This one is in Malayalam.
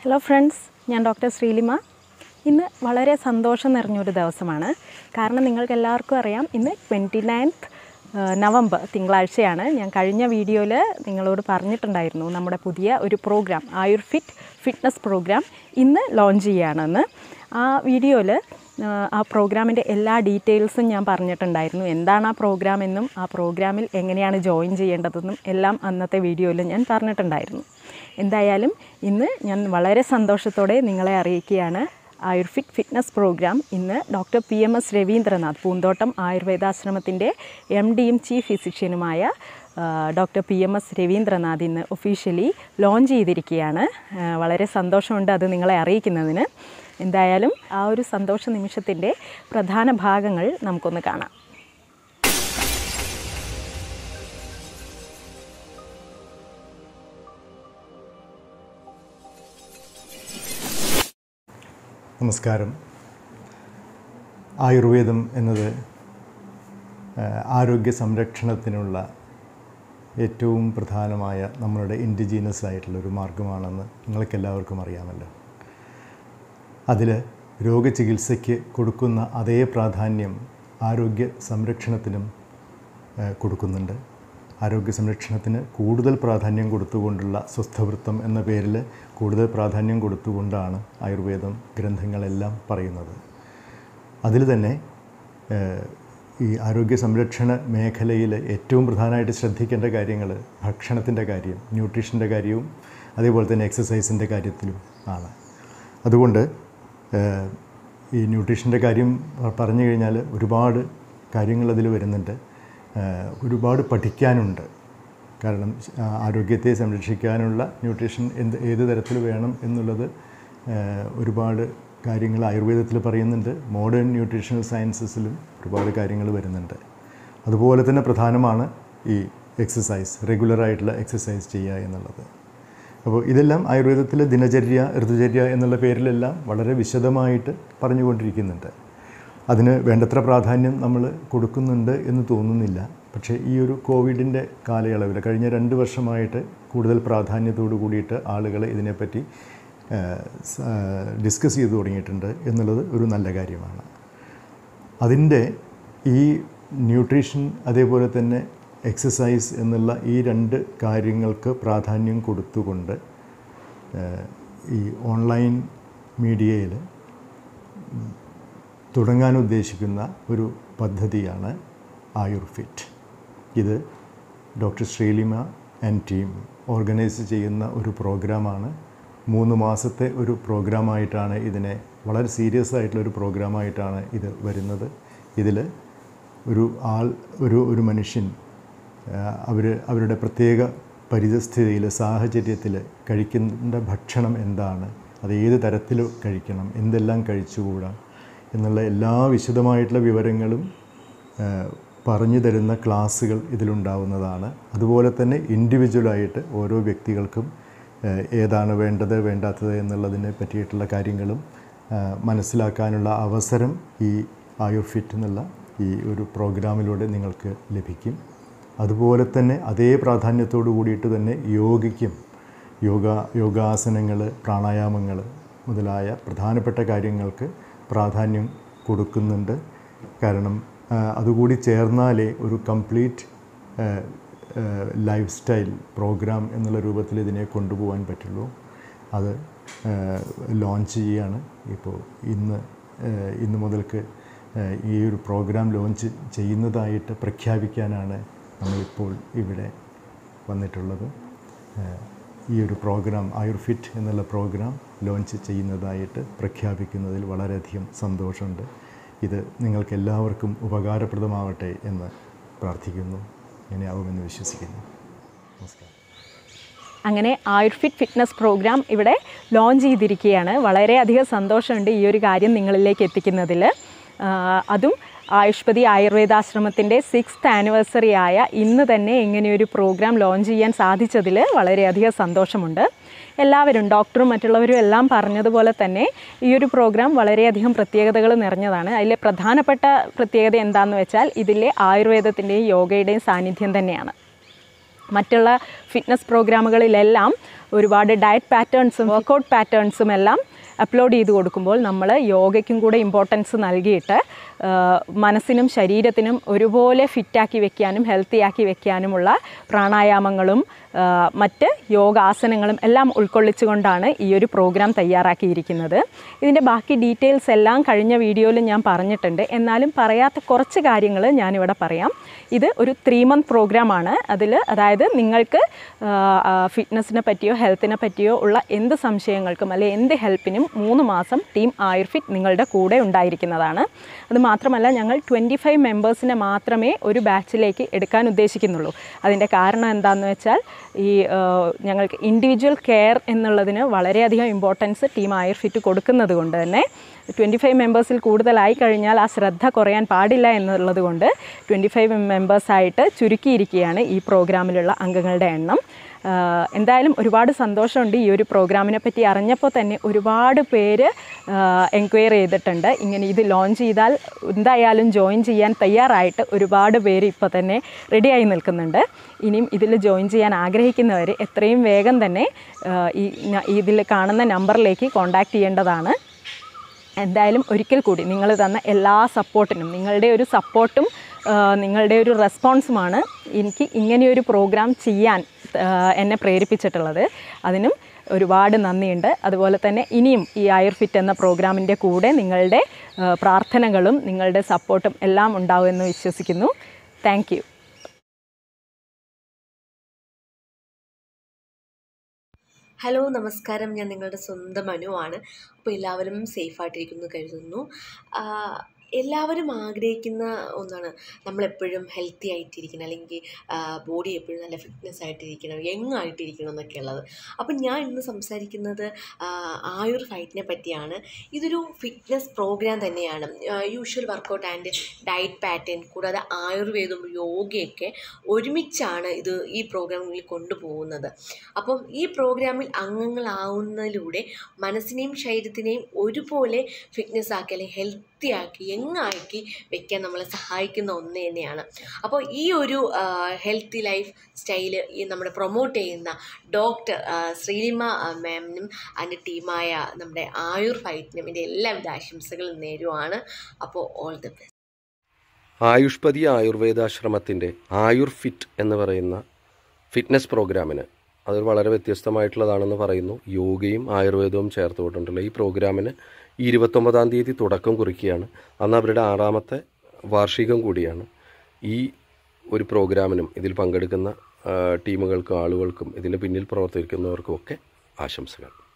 ഹലോ ഫ്രണ്ട്സ് ഞാൻ ഡോക്ടർ ശ്രീലിമ ഇന്ന് വളരെ സന്തോഷം നിറഞ്ഞൊരു ദിവസമാണ് കാരണം നിങ്ങൾക്ക് എല്ലാവർക്കും അറിയാം ഇന്ന് ട്വൻറ്റി നയൻത്ത് നവംബർ തിങ്കളാഴ്ചയാണ് ഞാൻ കഴിഞ്ഞ വീഡിയോയിൽ നിങ്ങളോട് പറഞ്ഞിട്ടുണ്ടായിരുന്നു നമ്മുടെ പുതിയ ഒരു programme Ayur fit fitness programme ഇന്ന് ലോഞ്ച് ചെയ്യുകയാണെന്ന് ആ വീഡിയോയിൽ ആ പ്രോഗ്രാമിൻ്റെ എല്ലാ ഡീറ്റെയിൽസും ഞാൻ പറഞ്ഞിട്ടുണ്ടായിരുന്നു എന്താണ് ആ പ്രോഗ്രാം എന്നും ആ പ്രോഗ്രാമിൽ എങ്ങനെയാണ് ജോയിൻ ചെയ്യേണ്ടതെന്നും എല്ലാം അന്നത്തെ വീഡിയോയിൽ ഞാൻ പറഞ്ഞിട്ടുണ്ടായിരുന്നു എന്തായാലും ഇന്ന് ഞാൻ വളരെ സന്തോഷത്തോടെ നിങ്ങളെ അറിയിക്കുകയാണ് ആയുർഫിറ്റ് ഫിറ്റ്നസ് പ്രോഗ്രാം ഇന്ന് doctor P M S Raveendranath Poonthottam ആയുർവേദാശ്രമത്തിൻ്റെ എം ഡിയും ചീഫ് ഫിസിഷ്യനുമായ doctor P M S Raveendranath ഇന്ന് ഒഫീഷ്യലി ലോഞ്ച് ചെയ്തിരിക്കുകയാണ് ആ, വളരെ സന്തോഷമുണ്ട് അത് നിങ്ങളെ അറിയിക്കുന്നതിന് എന്തായാലും ആ ഒരു സന്തോഷ നിമിഷത്തിൻ്റെ പ്രധാന ഭാഗങ്ങൾ നമുക്കൊന്ന് കാണാം നമസ്കാരം ആയുർവേദം എന്നത് ആ, ആരോഗ്യ സംരക്ഷണത്തിനുള്ള ഏറ്റവും പ്രധാനമായ നമ്മളുടെ ഇൻഡിജീനസ് ആയിട്ടുള്ളൊരു മാർഗമാണെന്ന് നിങ്ങൾക്കെല്ലാവർക്കും അറിയാമല്ലോ അതിൽ രോഗചികിത്സയ്ക്ക് കൊടുക്കുന്ന അതേ പ്രാധാന്യം ആരോഗ്യ സംരക്ഷണത്തിനും ആ, കൊടുക്കുന്നുണ്ട് ആരോഗ്യ സംരക്ഷണത്തിന് കൂടുതൽ പ്രാധാന്യം കൊടുത്തുകൊണ്ടുള്ള സ്വസ്ഥവൃത്തം എന്ന പേരിൽ കൂടുതൽ പ്രാധാന്യം കൊടുത്തുകൊണ്ടാണ് ആയുർവേദം ഗ്രന്ഥങ്ങളെല്ലാം പറയുന്നത് അതിൽ തന്നെ ഏഹ്, ഈ ആരോഗ്യ സംരക്ഷണ മേഖലയിൽ ഏറ്റവും പ്രധാനമായിട്ട് ശ്രദ്ധിക്കേണ്ട കാര്യങ്ങൾ ഭക്ഷണത്തിൻ്റെ കാര്യം ന്യൂട്രീഷൻ്റെ കാര്യവും അതേപോലെ തന്നെ എക്സസൈസിൻ്റെ കാര്യത്തിലും ആണ് അതുകൊണ്ട് ഏഹ്, ഈ ന്യൂട്രീഷൻ്റെ കാര്യം പ- പറഞ്ഞു കഴിഞ്ഞാൽ ഒരുപാട് കാര്യങ്ങൾ അതിൽ വരുന്നുണ്ട് ഏഹ്, ഒരുപാട് പഠിക്കാനുണ്ട് കാരണം ആ, ആരോഗ്യത്തെ സംരക്ഷിക്കാനുള്ള ന്യൂട്രീഷൻ എന്ത് ഏത് തരത്തിൽ വേണം എന്നുള്ളത് ഏഹ്, ഒരുപാട് കാര്യങ്ങൾ ആയുർവേദത്തിൽ പറയുന്നുണ്ട് മോഡേൺ ന്യൂട്രീഷണൽ സയൻസസിലും ഒരുപാട് കാര്യങ്ങൾ വരുന്നുണ്ട് അതുപോലെ തന്നെ പ്രധാനമാണ് ഈ എക്സസൈസ് റെഗുലറായിട്ടുള്ള എക്സസൈസ് ചെയ്യുക എന്നുള്ളത് അപ്പോൾ ഇതെല്ലാം ആയുർവേദത്തിലെ ദിനചര്യ ഋതുചര്യ എന്നുള്ള പേരിലെല്ലാം വളരെ വിശദമായിട്ട് പറഞ്ഞുകൊണ്ടിരിക്കുന്നുണ്ട് അതിന് വേണ്ടത്ര പ്രാധാന്യം നമ്മൾ കൊടുക്കുന്നുണ്ട് എന്ന് തോന്നുന്നില്ല പക്ഷേ ഈ ഒരു കോവിഡിൻ്റെ കാലയളവിൽ കഴിഞ്ഞ രണ്ട് വർഷമായിട്ട് കൂടുതൽ പ്രാധാന്യത്തോടു കൂടിയിട്ട് ആളുകൾ ഇതിനെപ്പറ്റി ഡിസ്കസ് ചെയ്തു തുടങ്ങിയിട്ടുണ്ട് എന്നുള്ളത് ഒരു നല്ല കാര്യമാണ് അതിൻ്റെ ഈ ന്യൂട്രീഷൻ അതേപോലെ തന്നെ എക്സസൈസ് എന്നുള്ള ഈ രണ്ട് കാര്യങ്ങൾക്ക് പ്രാധാന്യം കൊടുത്തുകൊണ്ട് ഏഹ്, ഈ ഓൺലൈൻ മീഡിയയിൽ തുടങ്ങാൻ ഉദ്ദേശിക്കുന്ന ഒരു പദ്ധതിയാണ് ആയുർഫിറ്റ് ഇത് doctor Sreelima and team organise ചെയ്യുന്ന ഒരു പ്രോഗ്രാമാണ് മൂന്ന് മാസത്തെ ഒരു പ്രോഗ്രാമായിട്ടാണ് ഇതിനെ വളരെ സീരിയസ് ആയിട്ടുള്ള ഒരു പ്രോഗ്രാമായിട്ടാണ് ഇത് വരുന്നത് ഇതിൽ ഒരു ആൾ ഒരു ഒരു മനുഷ്യൻ അവർ അവരുടെ പ്രത്യേക പരിതസ്ഥിതിയിൽ സാഹചര്യത്തിൽ കഴിക്കേണ്ട ഭക്ഷണം എന്താണ് അത് ഏത് തരത്തിൽ കഴിക്കണം എന്തെല്ലാം കഴിച്ചുകൂടാ എന്നുള്ള എല്ലാ വിശദമായിട്ടുള്ള വിവരങ്ങളും ആ, പറഞ്ഞു തരുന്ന ക്ലാസ്സുകൾ ഇതിലുണ്ടാവുന്നതാണ് അതുപോലെ തന്നെ ഇൻഡിവിജ്വലായിട്ട് ഓരോ വ്യക്തികൾക്കും ആ, ഏതാണ് വേണ്ടത് വേണ്ടാത്തത് എന്നുള്ളതിനെ പറ്റിയിട്ടുള്ള കാര്യങ്ങളും ആ, മനസ്സിലാക്കാനുള്ള അവസരം ഈ ആയുർഫിറ്റ് എന്നുള്ള ഈ ഒരു പ്രോഗ്രാമിലൂടെ നിങ്ങൾക്ക് ലഭിക്കും അതുപോലെ തന്നെ അതേ പ്രാധാന്യത്തോടു കൂടിയിട്ട് തന്നെ യോഗയ്ക്കും യോഗ യോഗാസനങ്ങൾ പ്രാണായാമങ്ങൾ മുതലായ പ്രധാനപ്പെട്ട കാര്യങ്ങൾക്ക് പ്രാധാന്യം കൊടുക്കുന്നുണ്ട് കാരണം ആ, അതുകൂടി ചേർന്നാലേ ഒരു കംപ്ലീറ്റ് ലൈഫ് സ്റ്റൈൽ പ്രോഗ്രാം എന്നുള്ള രൂപത്തിൽ ഇതിനെ കൊണ്ടുപോകാൻ പറ്റുള്ളൂ അത് ലോഞ്ച് ചെയ്യാണ് ഇപ്പോൾ ഇന്ന് ആ, ഇന്ന് മുതൽക്ക് ആ, ഈ ഒരു പ്രോഗ്രാം ലോഞ്ച് ചെയ്യുന്നതായിട്ട് പ്രഖ്യാപിക്കാനാണ് നമ്മളിപ്പോൾ ഇവിടെ വന്നിട്ടുള്ളത് ഏഹ് ഈ ഒരു പ്രോഗ്രാം ആയുർഫിറ്റ് എന്നുള്ള പ്രോഗ്രാം ലോഞ്ച് ചെയ്യുന്നതായിട്ട് പ്രഖ്യാപിക്കുന്നതിൽ വളരെയധികം സന്തോഷമുണ്ട് ഇത് നിങ്ങൾക്ക് എല്ലാവർക്കും ഉപകാരപ്രദമാവട്ടെ എന്ന് പ്രാർത്ഥിക്കുന്നു ഇങ്ങനെയാവുമെന്ന് വിശ്വസിക്കുന്നു നമസ്കാരം അങ്ങനെ ആയുർഫിറ്റ് ഫിറ്റ്നസ് പ്രോഗ്രാം ഇവിടെ ലോഞ്ച് ചെയ്തിരിക്കുകയാണ് വളരെയധികം സന്തോഷമുണ്ട് ഈ ഒരു കാര്യം നിങ്ങളിലേക്ക് എത്തിക്കുന്നതിൽ ആ, അതും ആയുഷ്പതി ആയുർവേദാശ്രമത്തിൻ്റെ സിക്സ്ത് ആനിവേഴ്സറി ആയ ഇന്ന് തന്നെ ഇങ്ങനെയൊരു പ്രോഗ്രാം ലോഞ്ച് ചെയ്യാൻ സാധിച്ചതിൽ വളരെയധികം സന്തോഷമുണ്ട് എല്ലാവരും ഡോക്ടറും മറ്റുള്ളവരും എല്ലാം പറഞ്ഞതുപോലെ തന്നെ ഈ ഒരു പ്രോഗ്രാം വളരെയധികം പ്രത്യേകതകൾ നിറഞ്ഞതാണ് അതിലെ പ്രധാനപ്പെട്ട പ്രത്യേകത എന്താണെന്ന് വെച്ചാൽ ഇതിലെ ആയുർവേദത്തിൻ്റെയും യോഗയുടെയും സാന്നിധ്യം തന്നെയാണ് മറ്റുള്ള ഫിറ്റ്നസ് പ്രോഗ്രാമുകളിലെല്ലാം ഒരുപാട് ഡയറ്റ് പാറ്റേൺസും വർക്കൗട്ട് പാറ്റേൺസും എല്ലാം അപ്ലോഡ് ചെയ്ത് കൊടുക്കുമ്പോൾ നമ്മൾ യോഗയ്ക്കും കൂടെ ഇമ്പോർട്ടൻസ് നൽകിയിട്ട് ആ, മനസ്സിനും ശരീരത്തിനും ഒരുപോലെ ഫിറ്റാക്കി വെക്കാനും ഹെൽത്തി ആക്കി വെക്കാനുമുള്ള പ്രാണായാമങ്ങളും ആ, മറ്റ് യോഗാസനങ്ങളും എല്ലാം ഉൾക്കൊള്ളിച്ചുകൊണ്ടാണ് ഈ ഒരു പ്രോഗ്രാം തയ്യാറാക്കിയിരിക്കുന്നത് ഇതിൻ്റെ ബാക്കി ഡീറ്റെയിൽസ് എല്ലാം കഴിഞ്ഞ വീഡിയോയിൽ ഞാൻ പറഞ്ഞിട്ടുണ്ട് എന്നാലും പറയാത്ത കുറച്ച് കാര്യങ്ങൾ ഞാനിവിടെ പറയാം ഇത് ഒരു ത്രീ മന്ത് പ്രോഗ്രാമാണ് അതിൽ അതായത് നിങ്ങൾക്ക് ഫിറ്റ്നസ്സിനെ പറ്റിയോ ഹെൽത്തിനെ പറ്റിയോ ഉള്ള എന്ത് സംശയങ്ങൾക്കും അല്ലെങ്കിൽ എന്ത് ഹെൽപ്പിനും മൂന്ന് മാസം ടീം ആയുർഫിറ്റ് നിങ്ങളുടെ കൂടെ ഉണ്ടായിരിക്കുന്നതാണ് അത് മാത്രമല്ല ഞങ്ങൾ ട്വൻറ്റി ഫൈവ് മെമ്പേഴ്സിനെ മാത്രമേ ഒരു ബാച്ചിലേക്ക് എടുക്കാൻ ഉദ്ദേശിക്കുന്നുള്ളൂ അതിൻ്റെ കാരണം എന്താണെന്ന് വെച്ചാൽ ഈ ആ, ഞങ്ങൾക്ക് ഇൻഡിവിജ്വൽ കെയർ എന്നുള്ളതിന് വളരെയധികം ഇമ്പോർട്ടൻസ് ടീം ആയുർഫിറ്റ് കൊടുക്കുന്നത് കൊണ്ട് തന്നെ ട്വൻറ്റി ഫൈവ് മെമ്പേഴ്സിൽ കൂടുതലായി കഴിഞ്ഞാൽ ആ ശ്രദ്ധ കുറയാൻ പാടില്ല എന്നുള്ളത് കൊണ്ട് ട്വൻറ്റി ഫൈവ് മെമ്പേഴ്സായിട്ട് ചുരുക്കിയിരിക്കുകയാണ് ഈ പ്രോഗ്രാമിലുള്ള അംഗങ്ങളുടെ എണ്ണം ആഹ് എന്തായാലും ഒരുപാട് സന്തോഷമുണ്ട് ഈ ഒരു പ്രോഗ്രാമിനെ പറ്റി അറിഞ്ഞപ്പോൾ തന്നെ ഒരുപാട് പേര് എൻക്വയറി ചെയ്തിട്ടുണ്ട് ഇങ്ങനെ ഇത് ലോഞ്ച് ചെയ്താൽ എന്തായാലും ജോയിൻ ചെയ്യാൻ തയ്യാറായിട്ട് ഒരുപാട് പേര് ഇപ്പോൾ തന്നെ റെഡിയായി നിൽക്കുന്നുണ്ട് ഇനിയും ഇതിൽ ജോയിൻ ചെയ്യാൻ ആഗ്രഹിക്കുന്നവർ എത്രയും വേഗം തന്നെ ആഹ് ഈ ഇതിൽ കാണുന്ന നമ്പറിലേക്ക് കോൺടാക്റ്റ് ചെയ്യേണ്ടതാണ് എന്തായാലും ഒരിക്കൽ കൂടി നിങ്ങൾ തന്ന എല്ലാ സപ്പോർട്ടിനും നിങ്ങളുടെ ഒരു സപ്പോർട്ടും ആ, നിങ്ങളുടെ ഒരു റെസ്പോൺസുമാണ് എനിക്ക് ഇങ്ങനെയൊരു പ്രോഗ്രാം ചെയ്യാൻ ആ, എന്നെ പ്രേരിപ്പിച്ചിട്ടുള്ളത് അതിനും ഒരുപാട് നന്ദിയുണ്ട് അതുപോലെ തന്നെ ഇനിയും ഈ ആയുർഫിറ്റ് എന്ന പ്രോഗ്രാമിൻ്റെ കൂടെ നിങ്ങളുടെ ആ, പ്രാർത്ഥനകളും നിങ്ങളുടെ സപ്പോർട്ടും എല്ലാം ഉണ്ടാവുമെന്ന് വിശ്വസിക്കുന്നു താങ്ക് യു ഹലോ നമസ്കാരം ഞാൻ നിങ്ങളുടെ സ്വന്തം അനുവാണ് അപ്പോൾ എല്ലാവരും സേഫായിട്ടിരിക്കുന്നു കരുതുന്നു ആ, എല്ലാവരും ആഗ്രഹിക്കുന്ന ഒന്നാണ് നമ്മളെപ്പോഴും ഹെൽത്തി ആയിട്ടിരിക്കണം അല്ലെങ്കിൽ ബോഡി എപ്പോഴും നല്ല ഫിറ്റ്നസ് ആയിട്ടിരിക്കണം യങ് ആയിട്ടിരിക്കണം എന്നൊക്കെ ഉള്ളത് അപ്പം ഞാൻ ഇന്ന് സംസാരിക്കുന്നത് ആ, ആയുർ ഫൈറ്റിനെ പറ്റിയാണ് ഇതൊരു ഫിറ്റ്നസ് പ്രോഗ്രാം തന്നെയാണ് usual workout and diet pattern കൂടാതെ ആയുർവേദവും യോഗയൊക്കെ ഒരുമിച്ചാണ് ഇത് ഈ പ്രോഗ്രാമിൽ കൊണ്ടുപോകുന്നത് അപ്പം ഈ പ്രോഗ്രാമിൽ അംഗങ്ങളാവുന്നതിലൂടെ മനസ്സിനെയും ശരീരത്തിനെയും ഒരുപോലെ ഫിറ്റ്നസ് ആക്കി അല്ലെങ്കിൽ ഹെൽത്തി ആക്കി യങ്ങാക്കി വെക്കാൻ നമ്മളെ സഹായിക്കുന്ന ഒന്ന് തന്നെയാണ് അപ്പോൾ ഈ ഒരു ഹെൽത്തി ലൈഫ് സ്റ്റൈല് ഈ നമ്മുടെ പ്രൊമോട്ട് ചെയ്യുന്ന ഡോക്ടർ ശ്രീലിമ മാമിനും അതിൻ്റെ ടീമായ നമ്മുടെ ആയുർ ഫൈറ്റിനും എൻ്റെ എല്ലാവിധ ആശംസകളും നേരുവാണ് അപ്പോൾ ഓൾ ദി ബെസ്റ്റ് ആയുഷ്പതി ആയുർവേദാശ്രമത്തിൻ്റെ ആയുർ ഫിറ്റ് എന്ന് പറയുന്ന ഫിറ്റ്നസ് പ്രോഗ്രാമിന് അത് വളരെ വ്യത്യസ്തമായിട്ടുള്ളതാണെന്ന് പറയുന്നു യോഗയും ആയുർവേദവും ചേർത്തുകൊണ്ടുള്ള ഈ പ്രോഗ്രാമിന് ഈ ഇരുപത്തൊമ്പതാം തീയതി തുടക്കം കുറിക്കുകയാണ് അന്ന് അവരുടെ ആറാമത്തെ വാർഷികം കൂടിയാണ് ഈ ഒരു പ്രോഗ്രാമിനും ഇതിൽ പങ്കെടുക്കുന്ന ആ, ടീമുകൾക്കും ആളുകൾക്കും ഇതിന് പിന്നിൽ പ്രവർത്തിക്കുന്നവർക്കും ഒക്കെ ആശംസകൾ